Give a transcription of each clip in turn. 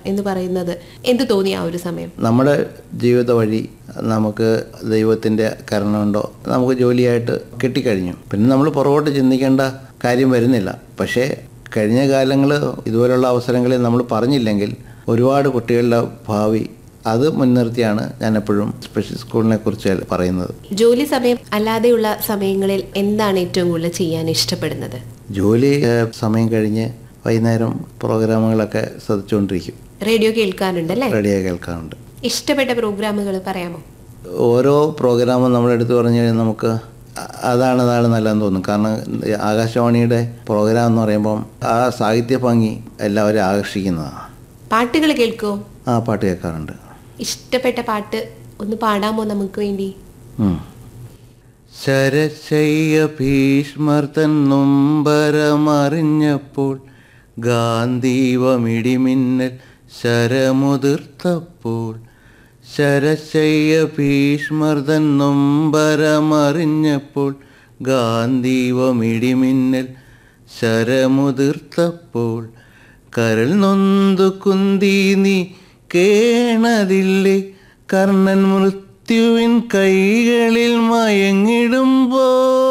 എന്ന് പറയുന്നത് എന്ത് തോന്നി ആ ഒരു സമയം നമ്മുടെ ജീവിത വഴി നമുക്ക് ദൈവത്തിൻ്റെ കരുണ നമുക്ക് ജോലിയായിട്ട് കിട്ടിക്കഴിഞ്ഞു പിന്നെ നമ്മൾ പുറകോട്ട് ചിന്തിക്കേണ്ട കാര്യം വരുന്നില്ല പക്ഷേ കഴിഞ്ഞ കാലങ്ങൾ ഇതുപോലുള്ള അവസരങ്ങളിൽ നമ്മൾ പറഞ്ഞില്ലെങ്കിൽ ഒരുപാട് കുട്ടികളുടെ ഭാവി അത് മുൻനിർത്തിയാണ് ഞാൻ എപ്പോഴും സ്പെഷ്യൽ സ്കൂളിനെ കുറിച്ച് പറയുന്നത് ജോലി സമയം അല്ലാതെയുള്ള സമയങ്ങളിൽ എന്താണ് ഏറ്റവും കൂടുതൽ ചെയ്യാൻ ഇഷ്ടപ്പെടുന്നത് ജോലി ഏഹ്, സമയം കഴിഞ്ഞ് വൈകുന്നേരം പ്രോഗ്രാമുകളൊക്കെ ശ്രദ്ധിച്ചുകൊണ്ടിരിക്കും റേഡിയോ കേൾക്കാറുണ്ടല്ലേ റേഡിയോ കേൾക്കാറുണ്ട് ഇഷ്ടപ്പെട്ട പ്രോഗ്രാമുകൾ പറയാമോ ഓരോ പ്രോഗ്രാമും നമ്മളെടുത്ത് പറഞ്ഞു കഴിഞ്ഞാൽ നമുക്ക് അ- അതാണ് അതാണ് നല്ലതെന്ന് തോന്നും കാരണം ഈ ആകാശവാണിയുടെ പ്രോഗ്രാം എന്ന് പറയുമ്പം ആ സാഹിത്യ ഭംഗി എല്ലാവരും ആകർഷിക്കുന്നതാണ് പാട്ടുകൾ കേൾക്കുമോ ആ പാട്ട് കേൾക്കാറുണ്ട് ഇഷ്ടപ്പെട്ട പാട്ട് ഒന്ന് പാടാമോ നമുക്ക് വേണ്ടി ഉം. ശരശയ്യ ഭീഷ്മർ തന്നുംബരമറിഞ്ഞപ്പോൾ ഗാന്ധീവമിടിമിന്നൽ ശരമുതിർത്തപ്പോൾ ശരശയ്യ ഭീഷ്മർ തന്നുംബരമറിഞ്ഞപ്പോൾ ഗാന്ധീവമിടിമിന്നൽ ശരമുതിർത്തപ്പോൾ കരൾ നൊന്തു കുന്തി നീ കേണതില്ലേ കർണൻ മൃത്യുവിൻ കൈകളിൽ മയങ്ങിടുമ്പോ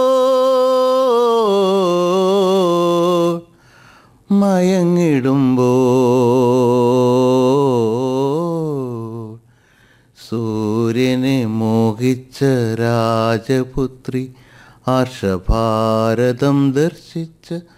മയങ്ങിടുമ്പോ സൂര്യനെ മോഹിച്ച രാജപുത്രി ഹർഷഭാരതം ദർശിച്ച